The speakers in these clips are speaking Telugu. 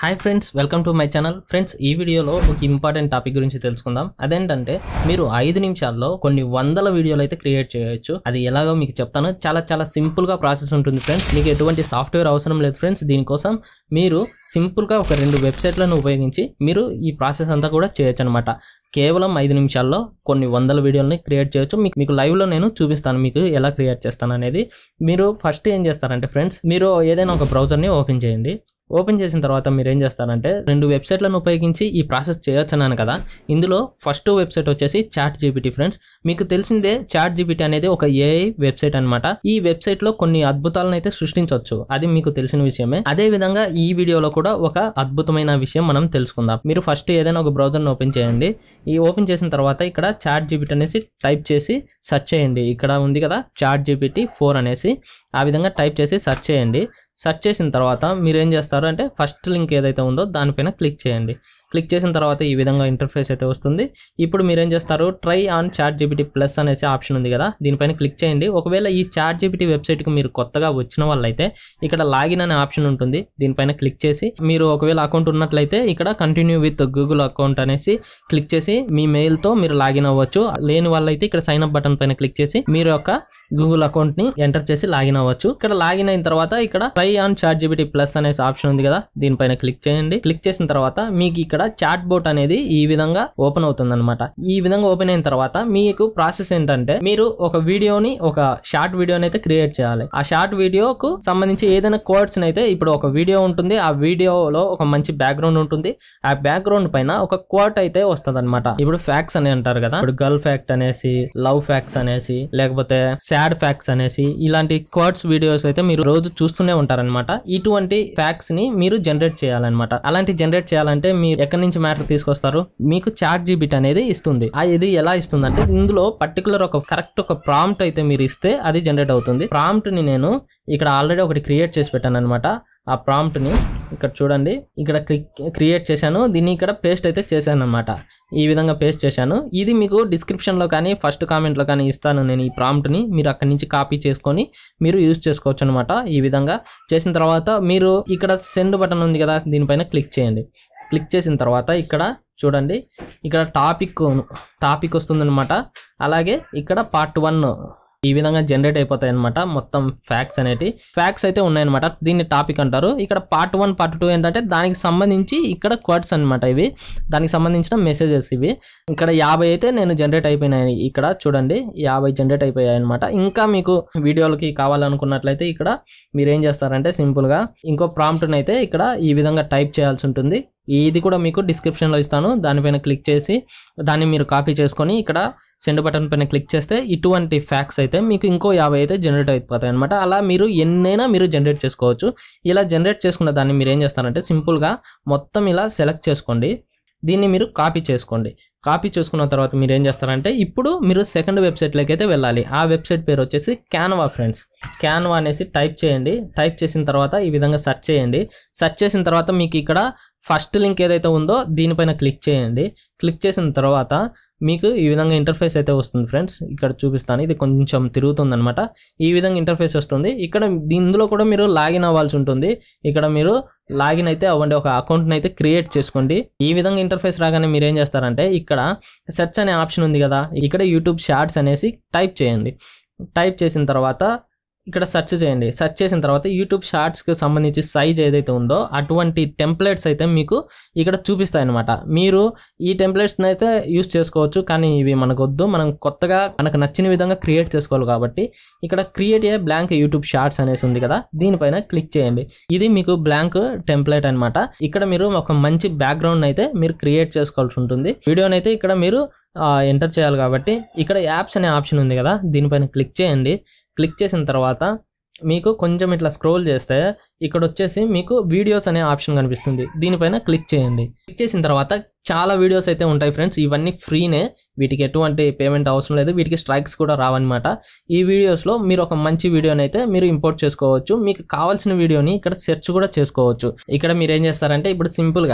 hi friends welcome to my channel friends ఈ వీడియోలో ఒక ఇంపార్టెంట్ టాపిక్ గురించి తెలుసుకుందాం అదేంటంటే మీరు ఐదు నిమిషాల్లో కొన్ని వందల వీడియోలు అయితే క్రియేట్ చేయొచ్చు అది ఎలాగో మీకు చెప్తాను చాలా చాలా సింపుల్ గా ప్రాసెస్ ఉంటుంది ఫ్రెండ్స్ మీకు ఎటువంటి సాఫ్ట్వేర్ అవసరం లేదు ఫ్రెండ్స్ దీనికోసం మీరు సింపుల్ గా ఒక రెండు వెబ్సైట్లను ఉపయోగించి మీరు ఈ ప్రాసెస్ అంతా కూడా చేయొచ్చు అనమాట కేవలం ఐదు నిమిషాల్లో కొన్ని వందల వీడియోలని క్రియేట్ చేయొచ్చు మీకు మీకు live లో నేను చూపిస్తాను మీకు ఎలా క్రియేట్ చేస్తాను అనేది మీరు ఫస్ట్ ఏం చేస్తారంటే ఫ్రెండ్స్ మీరు ఏదైనా ఒక బ్రౌజర్ని ఓపెన్ చేయండి ఓపెన్ చేసిన తర్వాత మీరు ఏం చేస్తారంటే రెండు వెబ్సైట్లను ఉపయోగించి ఈ ప్రాసెస్ చేయొచ్చు అన్నాను కదా ఇందులో ఫస్ట్ వెబ్సైట్ వచ్చేసి చాట్ జీపీటీ ఫ్రెండ్స్ మీకు తెలిసిందే చాట్ జీపీటీ అనేది ఒక ఏఐ వెబ్సైట్ అన్నమాట ఈ వెబ్సైట్ లో కొన్ని అద్భుతాలను అయితే సృష్టించవచ్చు అది మీకు తెలిసిన విషయమే అదే విధంగా ఈ వీడియోలో కూడా ఒక అద్భుతమైన విషయం మనం తెలుసుకుందాం మీరు ఫస్ట్ ఏదైనా ఒక బ్రౌజర్ని ఓపెన్ చేయండి ఈ ఓపెన్ చేసిన తర్వాత ఇక్కడ చాట్ జీపీటీ అనేసి టైప్ చేసి సెర్చ్ చేయండి ఇక్కడ ఉంది కదా చాట్ జీపీటీ ఫోర్ అనేసి ఆ విధంగా టైప్ చేసి సెర్చ్ చేయండి సెర్చ్ చేసిన తర్వాత మీరు ఏం చేస్తారు అంటే ఫస్ట్ లింక్ ఏదైతే ఉందో దానిపైన క్లిక్ చేయండి క్లిక్ చేసిన తర్వాత ఈ విధంగా ఇంటర్ఫేస్ అయితే వస్తుంది ఇప్పుడు మీరు ఏం చేస్తారు try on chat GPT plus అనేసి ఆప్షన్ ఉంది కదా దీనిపైన క్లిక్ చేయండి ఒకవేళ ఈ చాట్ జీపీటీ వెబ్సైట్కి మీరు కొత్తగా వచ్చిన వాళ్ళైతే ఇక్కడ లాగిన్ అనే ఆప్షన్ ఉంటుంది దీనిపైన క్లిక్ చేసి మీరు ఒకవేళ అకౌంట్ ఉన్నట్లయితే ఇక్కడ కంటిన్యూ విత్ గూగుల్ అకౌంట్ అనేసి క్లిక్ చేసి మీ మెయిల్ తో మీరు లాగిన్ అవ్వచ్చు లేని వాళ్ళైతే ఇక్కడ సైన్ అప్ బటన్ పైన క్లిక్ చేసి మీరు యొక్క గూగుల్ అకౌంట్ ని ఎంటర్ చేసి లాగిన్ అవ్వచ్చు ఇక్కడ లాగిన్ అయిన తర్వాత ఇక్కడ try on chat GPT plus అనేసి ఆప్షన్ ఉంది కదా దీనిపైన క్లిక్ చేయండి క్లిక్ చేసిన తర్వాత మీకు ఇక్కడ చాట్ బోట్ అనేది ఈ విధంగా ఓపెన్ అవుతుంది అనమాట ఈ విధంగా ఓపెన్ అయిన తర్వాత మీకు ప్రాసెస్ ఏంటంటే మీరు ఒక వీడియోని ఒక షార్ట్ వీడియోని అయితే క్రియేట్ చేయాలి ఆ షార్ట్ వీడియోకు సంబంధించి ఏదైనా కోడ్స్ అయితే ఇప్పుడు ఒక వీడియో ఉంటుంది ఆ వీడియోలో ఒక మంచి బ్యాక్గ్రౌండ్ ఉంటుంది ఆ బ్యాక్గ్రౌండ్ పైన ఒక కోట్ అయితే వస్తుంది అనమాట ఇప్పుడు ఫ్యాక్స్ అని అంటారు కదా ఇప్పుడు గర్ల్ ఫ్యాక్ట్ అనేసి లవ్ ఫ్యాక్స్ అనేసి లేకపోతే సాడ్ ఫ్యాక్స్ అనేసి ఇలాంటి కోట్స్ వీడియోస్ అయితే మీరు రోజు చూస్తూనే ఉంటారనమాట ఇటువంటి ఫ్యాక్స్ ని మీరు జనరేట్ చేయాలన్నమాట అలాంటి జనరేట్ చేయాలంటే మీరు ఎక్కడి నుంచి మ్యాటర్ తీసుకొస్తారు మీకు చాట్ జీబిట్ అనేది ఇస్తుంది ఆ ఇది ఎలా ఇస్తుంది అంటే ఇందులో పర్టికులర్ ఒక కరెక్ట్ ఒక ప్రాంప్ట్ అయితే మీరు ఇస్తే అది జనరేట్ అవుతుంది ప్రాంప్ట్ ని నేను ఇక్కడ ఆల్రెడీ ఒకటి క్రియేట్ చేసి పెట్టాను అనమాట ఆ ప్రాంప్ట్ ని ఇక్కడ చూడండి ఇక్కడ క్రియేట్ చేశాను దీన్ని ఇక్కడ పేస్ట్ అయితే చేశాను అనమాట ఈ విధంగా పేస్ట్ చేశాను ఇది మీకు డిస్క్రిప్షన్ లో కానీ ఫస్ట్ కామెంట్ లో కానీ ఇస్తాను నేను ఈ ప్రాంప్ట్ ని మీరు అక్కడి నుంచి కాపీ చేసుకొని మీరు యూజ్ చేసుకోవచ్చు అనమాట ఈ విధంగా చేసిన తర్వాత మీరు ఇక్కడ సెండ్ బటన్ ఉంది కదా దీనిపైన క్లిక్ చేయండి క్లిక్ చేసిన తర్వాత ఇక్కడ చూడండి ఇక్కడ టాపిక్ టాపిక్ వస్తుందన్నమాట అలాగే ఇక్కడ పార్ట్ వన్ ఈ విధంగా జనరేట్ అయిపోతాయి అనమాట మొత్తం ఫ్యాక్స్ అనేటి ఫ్యాక్స్ అయితే ఉన్నాయన్నమాట దీన్ని టాపిక్ అంటారు ఇక్కడ పార్ట్ వన్ పార్ట్ టూ ఏంటంటే దానికి సంబంధించి ఇక్కడ క్వర్డ్స్ అన్నమాట ఇవి దానికి సంబంధించిన మెసేజెస్ ఇవి ఇక్కడ యాభై అయితే నేను జనరేట్ అయిపోయినాయి ఇక్కడ చూడండి యాభై జనరేట్ అయిపోయాయి అనమాట ఇంకా మీకు వీడియోలకి కావాలనుకున్నట్లయితే ఇక్కడ మీరు ఏం చేస్తారంటే సింపుల్ గా ఇంకో ప్రాంప్ట్ అయితే ఇక్కడ ఈ విధంగా టైప్ చేయాల్సి ఉంటుంది ఇది కూడా మీకు description లో ఇస్తాను దానిపైన క్లిక్ చేసి దాన్ని మీరు కాపీ చేసుకొని ఇక్కడ సెండ్ బటన్ పైన క్లిక్ చేస్తే ఇటువంటి ఫ్యాక్స్ అయితే మీకు ఇంకో యాభై అయితే జనరేట్ అయిపోతాయి అనమాట అలా మీరు ఎన్నైనా మీరు జనరేట్ చేసుకోవచ్చు ఇలా జనరేట్ చేసుకున్న దాన్ని మీరు ఏం చేస్తారంటే సింపుల్గా మొత్తం ఇలా సెలెక్ట్ చేసుకోండి దీన్ని మీరు కాపీ చేసుకోండి కాపీ చేసుకున్న తర్వాత మీరు ఏం చేస్తారంటే ఇప్పుడు మీరు సెకండ్ వెబ్సైట్లోకి అయితే వెళ్ళాలి ఆ వెబ్సైట్ పేరు వచ్చేసి క్యాన్వా ఫ్రెండ్స్ క్యాన్వా అనేసి టైప్ చేయండి టైప్ చేసిన తర్వాత ఈ విధంగా సెర్చ్ చేయండి సెర్చ్ చేసిన తర్వాత మీకు ఇక్కడ ఫస్ట్ లింక్ ఏదైతే ఉందో దీనిపైన క్లిక్ చేయండి క్లిక్ చేసిన తర్వాత మీకు ఈ విధంగా ఇంటర్ఫేస్ అయితే వస్తుంది ఫ్రెండ్స్ ఇక్కడ చూపిస్తాను ఇది కొంచెం తిరుగుతుంది అనమాట ఈ విధంగా ఇంటర్ఫేస్ వస్తుంది ఇక్కడ ఇందులో కూడా మీరు లాగిన్ అవ్వాల్సి ఉంటుంది ఇక్కడ మీరు లాగిన్ అయితే అవ్వండి ఒక అకౌంట్ని అయితే క్రియేట్ చేసుకోండి ఈ విధంగా ఇంటర్ఫేస్ రాగానే మీరు ఏం చేస్తారంటే ఇక్కడ సెర్చ్ అనే ఆప్షన్ ఉంది కదా ఇక్కడ యూట్యూబ్ షార్ట్స్ అనేసి టైప్ చేయండి టైప్ చేసిన తర్వాత ఇక్కడ సెర్చ్ చేయండి సెర్చ్ చేసిన తర్వాత యూట్యూబ్ షార్ట్స్కి సంబంధించి సైజ్ ఏదైతే ఉందో అటువంటి టెంప్లెట్స్ అయితే మీకు ఇక్కడ చూపిస్తాయి అనమాట మీరు ఈ టెంప్లెట్స్ని అయితే యూస్ చేసుకోవచ్చు కానీ ఇవి మనకు వద్దు మనం కొత్తగా మనకు నచ్చిన విధంగా క్రియేట్ చేసుకోవాలి కాబట్టి ఇక్కడ create a blank YouTube shorts అనేసి ఉంది కదా దీనిపైన క్లిక్ చేయండి ఇది మీకు బ్లాంక్ టెంప్లెట్ అన్నమాట ఇక్కడ మీరు ఒక మంచి బ్యాక్గ్రౌండ్ అయితే మీరు క్రియేట్ చేసుకోవాల్సి ఉంటుంది వీడియోని అయితే ఇక్కడ మీరు ఎంటర్ చేయాలి కాబట్టి ఇక్కడ యాప్స్ అనే ఆప్షన్ ఉంది కదా దీనిపైన క్లిక్ చేయండి క్లిక్ చేసిన తర్వాత మీకు కొంచెం ఇట్లా స్క్రోల్ చేస్తే ఇక్కడ వచ్చేసి మీకు వీడియోస్ అనే ఆప్షన్ కనిపిస్తుంది దీనిపైన క్లిక్ చేయండి క్లిక్ చేసిన తర్వాత చాలా వీడియోస్ అయితే ఉంటాయి ఫ్రెండ్స్ ఇవన్నీ ఫ్రీనే వీటికి ఎటువంటి పేమెంట్ అవసరం లేదు వీటికి స్ట్రైక్స్ కూడా రావన్నమాట ఈ వీడియోస్లో మీరు ఒక మంచి వీడియోని అయితే మీరు ఇంపోర్ట్ చేసుకోవచ్చు మీకు కావాల్సిన వీడియోని ఇక్కడ సెర్చ్ కూడా చేసుకోవచ్చు ఇక్కడ మీరు ఏం చేస్తారంటే ఇప్పుడు సింపుల్గా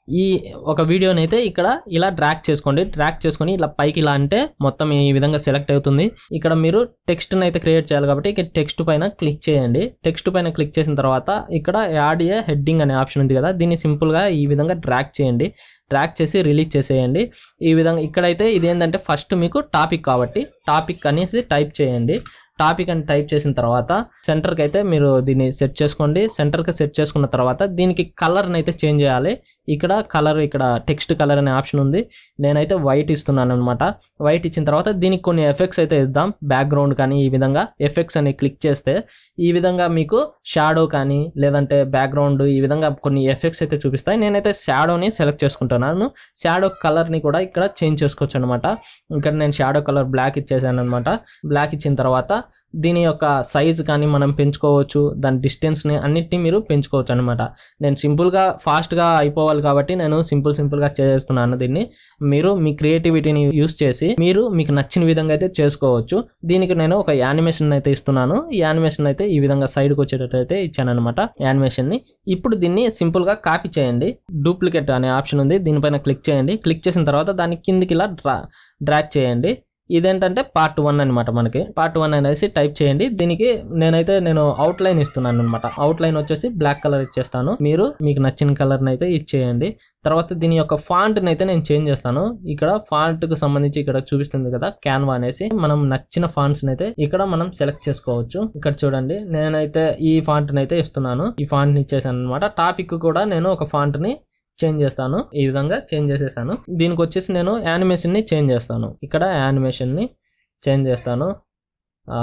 ఈ ఒక వీడియోని అయితే ఇక్కడ ఇలా డ్రాక్ చేసుకోండి డ్రాక్ చేసుకొని ఇలా పైకి ఇలా అంటే మొత్తం ఈ విధంగా సెలెక్ట్ అవుతుంది ఇక్కడ మీరు టెక్స్ట్ని అయితే క్రియేట్ చేయాలి కాబట్టి ఇక్కడ టెక్స్ట్ పైన క్లిక్ చేయండి టెక్స్ట్ పైన క్లిక్ చేసిన తర్వాత ఇక్కడ యాడ్ ఏ హెడ్డింగ్ అనే ఆప్షన్ ఉంది కదా దీన్ని సింపుల్గా ఈ విధంగా డ్రాక్ చేయండి డ్రాక్ చేసి రిలీజ్ చేసేయండి ఈ విధంగా ఇక్కడైతే ఇది ఏంటంటే ఫస్ట్ మీకు టాపిక్ కాబట్టి టాపిక్ అనేసి టైప్ చేయండి టాపిక్ అని టైప్ చేసిన తర్వాత సెంటర్కి అయితే మీరు దీన్ని సెట్ చేసుకోండి సెంటర్కి సెట్ చేసుకున్న తర్వాత దీనికి కలర్ని అయితే చేంజ్ చేయాలి ఇక్కడ కలర్ ఇక్కడ టెక్స్ట్ కలర్ అనే ఆప్షన్ ఉంది నేనైతే వైట్ ఇస్తున్నాను అనమాట వైట్ ఇచ్చిన తర్వాత దీనికి కొన్ని ఎఫెక్ట్స్ అయితే ఇద్దాం బ్యాక్గ్రౌండ్ కానీ ఈ విధంగా ఎఫెక్ట్స్ అని క్లిక్ చేస్తే ఈ విధంగా మీకు షాడో కానీ లేదంటే బ్యాక్గ్రౌండ్ ఈ విధంగా కొన్ని ఎఫెక్ట్స్ అయితే చూపిస్తాయి నేనైతే షాడోని సెలెక్ట్ చేసుకుంటున్నాను షాడో కలర్ని కూడా ఇక్కడ చేంజ్ చేసుకోవచ్చు అనమాట ఇక్కడ నేను షాడో కలర్ బ్లాక్ ఇచ్చేసాను అనమాట బ్లాక్ ఇచ్చిన తర్వాత దీని యొక్క సైజ్ కానీ మనం పెంచుకోవచ్చు దాని డిస్టెన్స్ని అన్నిటిని మీరు పెంచుకోవచ్చు అనమాట నేను సింపుల్గా ఫాస్ట్గా అయిపోవాలి కాబట్టి నేను సింపుల్ సింపుల్గా చేస్తున్నాను దీన్ని మీరు మీ క్రియేటివిటీని యూస్ చేసి మీరు మీకు నచ్చిన విధంగా అయితే చేసుకోవచ్చు దీనికి నేను ఒక యానిమేషన్ అయితే ఇస్తున్నాను ఈ యానిమేషన్ అయితే ఈ విధంగా సైడ్కి వచ్చేటట్టు అయితే ఇచ్చాను అనమాట యానిమేషన్ని ఇప్పుడు దీన్ని సింపుల్గా కాపీ చేయండి డూప్లికేట్ అనే ఆప్షన్ ఉంది దీనిపైన క్లిక్ చేయండి క్లిక్ చేసిన తర్వాత దాని కిందికి ఇలా డ్రా డ్రాక్ చేయండి ఇదేంటంటే పార్ట్ వన్ అనమాట మనకి పార్ట్ వన్ అనేసి టైప్ చేయండి దీనికి నేనైతే నేను అవుట్ లైన్ ఇస్తున్నాను అనమాట అవుట్ లైన్ వచ్చేసి బ్లాక్ కలర్ ఇచ్చేస్తాను మీరు మీకు నచ్చిన కలర్ అయితే ఇచ్చేయండి తర్వాత దీని యొక్క ఫాంట్ అయితే నేను చేంజ్ చేస్తాను ఇక్కడ ఫాంట్ కు సంబంధించి ఇక్కడ చూపిస్తుంది కదా క్యాన్వా అనేసి మనం నచ్చిన ఫాంట్స్ అయితే ఇక్కడ మనం సెలెక్ట్ చేసుకోవచ్చు ఇక్కడ చూడండి నేనైతే ఈ ఫాంట్ అయితే ఇస్తున్నాను ఈ ఫాంట్ ని ఇచ్చేసాను అనమాట టాపిక్ కూడా నేను ఒక ఫాంట్ ని చేంజ్ చేస్తాను ఈ విధంగా చేంజ్ చేసేసాను దీనికి వచ్చేసి నేను యానిమేషన్ ని చేంజ్ చేస్తాను ఇక్కడ యానిమేషన్ ని చేంజ్ చేస్తాను ఆ,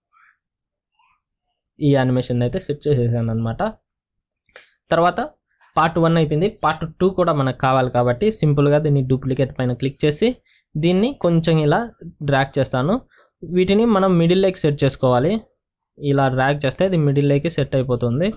ఈ యానిమేషన్ అయితే సెట్ చేసేసాను అనమాట తర్వాత పార్ట్ వన్ అయిపోయింది పార్ట్ టూ కూడా మనకు కావాలి కాబట్టి సింపుల్గా దీన్ని డూప్లికేట్ పైన క్లిక్ చేసి దీన్ని కొంచెం ఇలా డ్రాగ్ చేస్తాను వీటిని మనం మిడిల్ లేకి సెట్ చేసుకోవాలి ఇలా డ్రాగ్ చేస్తే ఇది మిడిల్ లేకి సెట్ అయిపోతుంది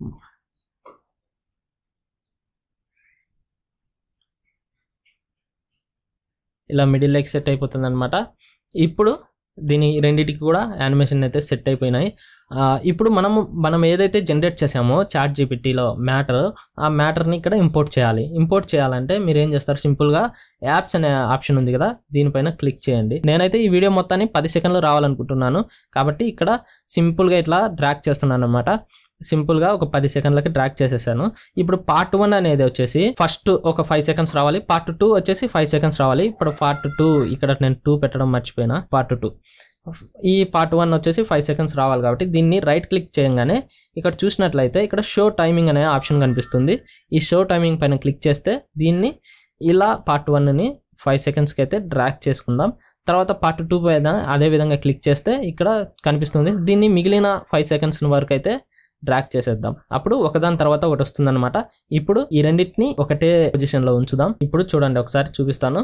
ఇలా మిడిల్ లైక్ సెట్ అయిపోతుంది అనమాట ఇప్పుడు దీని రెండింటికి కూడా యానిమేషన్ అయితే సెట్ అయిపోయినాయి ఆ, ఇప్పుడు మనము మనం ఏదైతే జనరేట్ చేసామో చాట్ జీపీటీలో మ్యాటర్ ఆ మ్యాటర్ని ఇక్కడ ఇంపోర్ట్ చేయాలి ఇంపోర్ట్ చేయాలంటే మీరు ఏం చేస్తారు సింపుల్గా యాప్స్ అనే ఆప్షన్ ఉంది కదా దీనిపైన క్లిక్ చేయండి నేనైతే ఈ వీడియో మొత్తాన్ని పది సెకండ్లు రావాలనుకుంటున్నాను కాబట్టి ఇక్కడ సింపుల్గా ఇట్లా డ్రాక్ చేస్తున్నాను అనమాట సింపుల్గా ఒక పది సెకండ్లకి డ్రాక్ చేసేసాను ఇప్పుడు పార్ట్ వన్ అనేది వచ్చేసి ఫస్ట్ ఒక ఫైవ్ సెకండ్స్ రావాలి పార్ట్ టూ వచ్చేసి ఫైవ్ సెకండ్స్ రావాలి ఇప్పుడు పార్ట్ టూ ఇక్కడ నేను టూ పెట్టడం మర్చిపోయినా పార్ట్ టూ ఈ పార్ట్ వన్ వచ్చేసి ఫైవ్ సెకండ్స్ రావాలి కాబట్టి దీన్ని రైట్ క్లిక్ చేయగానే ఇక్కడ చూసినట్లయితే ఇక్కడ షో టైమింగ్ అనే ఆప్షన్ కనిపిస్తుంది ఈ షో టైమింగ్ పైన క్లిక్ చేస్తే దీన్ని ఇలా పార్ట్ వన్ని ఫైవ్ సెకండ్స్కి అయితే డ్రాక్ చేసుకుందాం తర్వాత పార్ట్ టూ పైన అదే విధంగా క్లిక్ చేస్తే ఇక్కడ కనిపిస్తుంది దీన్ని మిగిలిన ఫైవ్ సెకండ్స్ వరకు అయితే డ్రాక్ చేసేద్దాం అప్పుడు ఒకదాని తర్వాత ఒకటి వస్తుందన్నమాట ఇప్పుడు ఈ రెండింటిని ఒకటే పొజిషన్లో ఉంచుదాం ఇప్పుడు చూడండి ఒకసారి చూపిస్తాను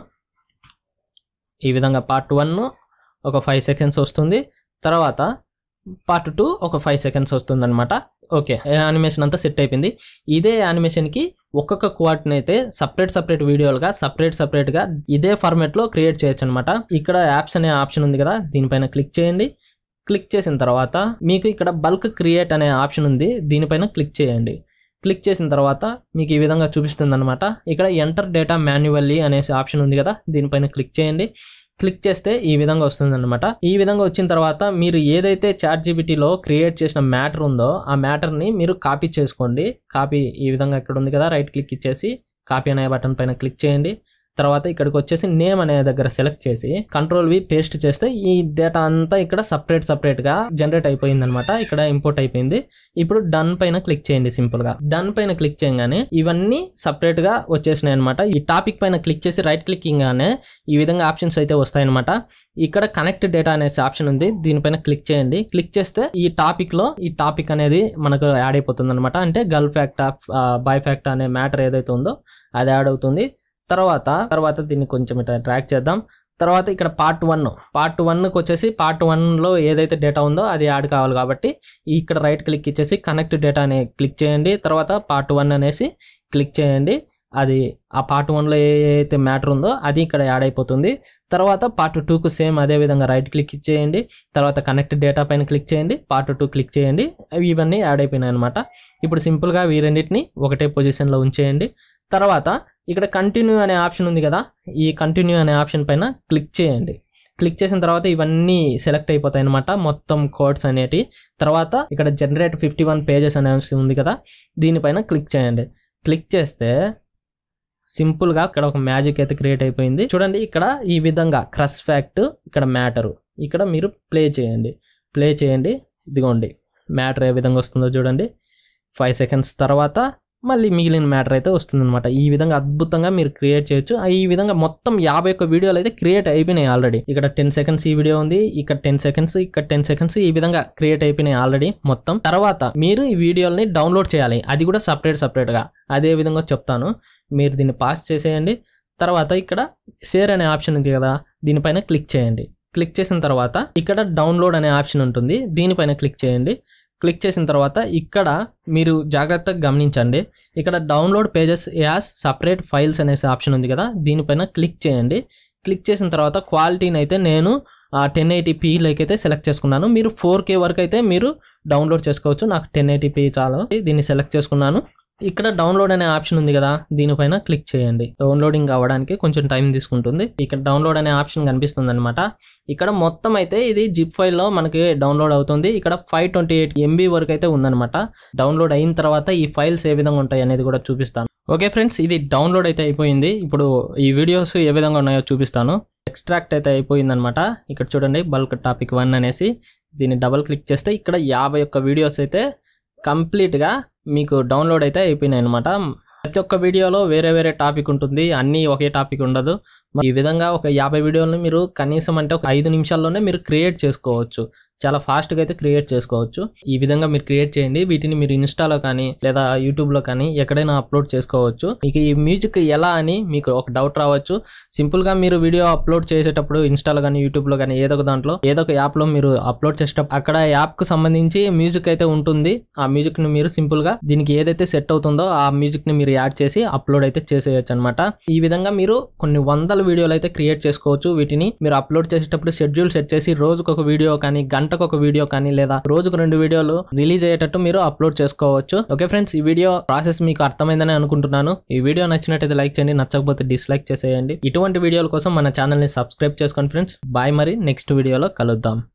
ఈ విధంగా పార్ట్ వన్ ఒక ఫైవ్ సెకండ్స్ వస్తుంది తర్వాత పార్ట్ టూ ఒక ఫైవ్ సెకండ్స్ వస్తుంది అనమాట ఓకే యానిమేషన్ అంతా సెట్ అయిపోయింది ఇదే యానిమేషన్కి ఒక్కొక్క క్వార్ట్ని అయితే సపరేట్ సపరేట్ వీడియోలుగా సపరేట్ సపరేట్గా ఇదే ఫార్మాట్లో క్రియేట్ చేయొచ్చు అనమాట ఇక్కడ యాప్స్ అనే ఆప్షన్ ఉంది కదా దీనిపైన క్లిక్ చేయండి క్లిక్ చేసిన తర్వాత మీకు ఇక్కడ బల్క్ క్రియేట్ అనే ఆప్షన్ ఉంది దీనిపైన క్లిక్ చేయండి క్లిక్ చేసిన తర్వాత మీకు ఈ విధంగా చూపిస్తుంది అనమాట ఇక్కడ ఎంటర్ డేటా మాన్యువల్లీ అనేసి ఆప్షన్ ఉంది కదా దీనిపైన క్లిక్ చేయండి క్లిక్ చేస్తే ఈ విధంగా వస్తుంది అనమాట ఈ విధంగా వచ్చిన తర్వాత మీరు ఏదైతే చాట్ జీబీటీలో క్రియేట్ చేసిన మ్యాటర్ ఉందో ఆ మ్యాటర్ని మీరు కాపీ చేసుకోండి కాపీ ఈ విధంగా ఇక్కడ ఉంది కదా రైట్ క్లిక్ ఇచ్చేసి కాపీ అనే బటన్ పైన క్లిక్ చేయండి తర్వాత ఇక్కడికి వచ్చేసి నేమ్ అనే దగ్గర సెలెక్ట్ చేసి కంట్రోల్ వి పేస్ట్ చేస్తే ఈ డేటా అంతా ఇక్కడ సపరేట్ సపరేట్ గా జనరేట్ అయిపోయింది అనమాట ఇక్కడ ఇంపోర్ట్ అయిపోయింది ఇప్పుడు డన్ పైన క్లిక్ చేయండి సింపుల్ గా డన్ పైన క్లిక్ చేయగానే ఇవన్నీ సపరేట్ గా వచ్చేసినాయి అనమాట ఈ టాపిక్ పైన క్లిక్ చేసి రైట్ క్లికింగ్ గానే ఈ విధంగా ఆప్షన్స్ అయితే వస్తాయన్నమాట ఇక్కడ కనెక్ట్ డేటా అనేసి ఆప్షన్ ఉంది దీనిపైన క్లిక్ చేయండి క్లిక్ చేస్తే ఈ టాపిక్ లో ఈ టాపిక్ అనేది మనకు యాడ్ అయిపోతుంది అనమాట అంటే గర్ల్ ఫ్యాక్ట్ బాయ్ ఫ్యాక్ట్ అనే మ్యాటర్ ఏదైతే ఉందో అది యాడ్ అవుతుంది తర్వాత తర్వాత దీన్ని కొంచెం ఇట్లా ట్రాక్ చేద్దాం తర్వాత ఇక్కడ పార్ట్ వన్ పార్ట్ వన్కి వచ్చేసి పార్ట్ వన్లో ఏదైతే డేటా ఉందో అది యాడ్ కావాలి కాబట్టి ఇక్కడ రైట్ క్లిక్ ఇచ్చేసి కనెక్ట్ డేటా అనే క్లిక్ చేయండి తర్వాత పార్ట్ వన్ అనేసి క్లిక్ చేయండి అది ఆ పార్ట్ వన్లో ఏదైతే మ్యాటర్ ఉందో అది ఇక్కడ యాడ్ అయిపోతుంది తర్వాత పార్ట్ టూకు సేమ్ అదే విధంగా రైట్ క్లిక్ చేయండి తర్వాత కనెక్ట్ డేటా పైన క్లిక్ చేయండి పార్ట్ టూ క్లిక్ చేయండి అవి ఇవన్నీ యాడ్ అయిపోయినాయి అనమాట ఇప్పుడు సింపుల్గా ఈ రెండింటిని ఒకటే పొజిషన్లో ఉంచేయండి తర్వాత ఇక్కడ కంటిన్యూ అనే ఆప్షన్ ఉంది కదా ఈ కంటిన్యూ అనే ఆప్షన్ పైన క్లిక్ చేయండి క్లిక్ చేసిన తర్వాత ఇవన్నీ సెలెక్ట్ అయిపోతాయి అనమాట మొత్తం కోడ్స్ అనేటి తర్వాత ఇక్కడ జనరేట్ ఫిఫ్టీ వన్ పేజెస్ అనే ఆప్షన్ ఉంది కదా దీనిపైన క్లిక్ చేయండి క్లిక్ చేస్తే సింపుల్గా ఇక్కడ ఒక మ్యాజిక్ అయితే క్రియేట్ అయిపోయింది చూడండి ఇక్కడ ఈ విధంగా క్రస్ ఫ్యాక్ట్ ఇక్కడ మ్యాటరు ఇక్కడ మీరు ప్లే చేయండి ప్లే చేయండి ఇదిగోండి మ్యాటర్ ఏ విధంగా వస్తుందో చూడండి ఫైవ్ సెకండ్స్ తర్వాత మళ్ళీ మిగిలిన మ్యాటర్ అయితే వస్తుందన్నమాట ఈ విధంగా అద్భుతంగా మీరు క్రియేట్ చేయొచ్చు ఆ ఈ విధంగా మొత్తం యాభై ఒక్క వీడియోలు అయితే క్రియేట్ అయిపోయినాయి ఆల్రెడీ ఇక్కడ టెన్ సెకండ్స్ ఈ వీడియో ఉంది ఇక్కడ టెన్ సెకండ్స్ ఇక్కడ టెన్ సెకండ్స్ ఈ విధంగా క్రియేట్ అయిపోయినాయి ఆల్రెడీ మొత్తం తర్వాత మీరు ఈ వీడియోని డౌన్లోడ్ చేయాలి అది కూడా సపరేట్ సపరేట్గా అదే విధంగా చెప్తాను మీరు దీన్ని పాస్ చేసేయండి తర్వాత ఇక్కడ షేర్ అనే ఆప్షన్ ఉంది కదా దీనిపైన క్లిక్ చేయండి క్లిక్ చేసిన తర్వాత ఇక్కడ డౌన్లోడ్ అనే ఆప్షన్ ఉంటుంది దీనిపైన క్లిక్ చేయండి క్లిక్ చేసిన తర్వాత ఇక్కడ మీరు జాగ్రత్తగా గమనించండి ఇక్కడ download pages as separate files అనేసి ఆప్షన్ ఉంది కదా దీనిపైన క్లిక్ చేయండి క్లిక్ చేసిన తర్వాత క్వాలిటీని అయితే నేను టెన్ ఎయిటీ పీలోకి అయితే సెలెక్ట్ చేసుకున్నాను మీరు ఫోర్ కే వరకు అయితే మీరు డౌన్లోడ్ చేసుకోవచ్చు నాకు టెన్ ఎయిటీ పీ చాలు దీన్ని సెలెక్ట్ చేసుకున్నాను ఇక్కడ డౌన్లోడ్ అనే ఆప్షన్ ఉంది కదా దీనిపైన క్లిక్ చేయండి డౌన్లోడింగ్ అవ్వడానికి కొంచెం టైం తీసుకుంటుంది ఇక్కడ డౌన్లోడ్ అనే ఆప్షన్ కనిపిస్తుంది అనమాట ఇక్కడ మొత్తం అయితే ఇది జిప్ ఫైల్లో మనకి డౌన్లోడ్ అవుతుంది ఇక్కడ ఫైవ్ ట్వంటీ ఎయిట్ ఎంబీ వరకు అయితే ఉందన్నమాట డౌన్లోడ్ అయిన తర్వాత ఈ ఫైల్స్ ఏ విధంగా ఉంటాయి అనేది కూడా చూపిస్తాను ఓకే ఫ్రెండ్స్ ఇది డౌన్లోడ్ అయితే అయిపోయింది ఇప్పుడు ఈ వీడియోస్ ఏ విధంగా ఉన్నాయో చూపిస్తాను ఎక్స్ట్రాక్ట్ అయితే అయిపోయింది అనమాట ఇక్కడ చూడండి బల్క్ టాపిక్ వన్ అనేసి దీన్ని డబల్ క్లిక్ చేస్తే ఇక్కడ యాభై ఒక్క వీడియోస్ అయితే కంప్లీట్గా మీకు డౌన్లోడ్ అయితే అయిపోయినాయి అనమాట ప్రతి ఒక్క వీడియోలో వేరే వేరే టాపిక్ ఉంటుంది అన్నీ ఒకే టాపిక్ ఉండదు ఈ విధంగా ఒక యాభై వీడియోలను మీరు కనీసం అంటే ఒక ఐదు నిమిషాల్లోనే మీరు క్రియేట్ చేసుకోవచ్చు చాలా ఫాస్ట్గా అయితే క్రియేట్ చేసుకోవచ్చు ఈ విధంగా మీరు క్రియేట్ చేయండి వీటిని మీరు ఇన్స్టాలో కానీ లేదా యూట్యూబ్లో కానీ ఎక్కడైనా అప్లోడ్ చేసుకోవచ్చు మీకు ఈ మ్యూజిక్ ఎలా అని మీకు ఒక డౌట్ రావచ్చు సింపుల్గా మీరు వీడియో అప్లోడ్ చేసేటప్పుడు ఇన్స్టాలో కానీ యూట్యూబ్లో కానీ ఏదో ఒక దాంట్లో ఏదో ఒక యాప్లో మీరు అప్లోడ్ చేసేటప్పుడు అక్కడ యాప్కు సంబంధించి మ్యూజిక్ అయితే ఉంటుంది ఆ మ్యూజిక్ని మీరు సింపుల్గా దీనికి ఏదైతే సెట్ అవుతుందో ఆ మ్యూజిక్ని మీరు యాడ్ చేసి అప్లోడ్ అయితే చేసేయచ్చు అనమాట ఈ విధంగా మీరు కొన్ని వందల వీడియోలు అయితే క్రియేట్ చేసుకోవచ్చు వీటిని మీరు అప్లోడ్ చేసేటప్పుడు షెడ్యూల్ సెట్ చేసి రోజుకు ఒక వీడియో కానీ గంటకు ఒక వీడియో కానీ లేదా రోజుకు రెండు వీడియోలు రిలీజ్ అయ్యేటట్టు మీరు అప్లోడ్ చేసుకోవచ్చు ఓకే ఫ్రెండ్స్ ఈ వీడియో ప్రాసెస్ మీకు అర్థమైందని అనుకుంటున్నాను ఈ వీడియో నచ్చినట్టయితే లైక్ చేయండి నచ్చకపోతే డిస్లైక్ చేసేయండి ఇటువంటి వీడియోల కోసం మన ఛానల్ని సబ్స్క్రైబ్ చేసుకోండి ఫ్రెండ్స్ బాయ్ మరి నెక్స్ట్ వీడియోలో కలుద్దాం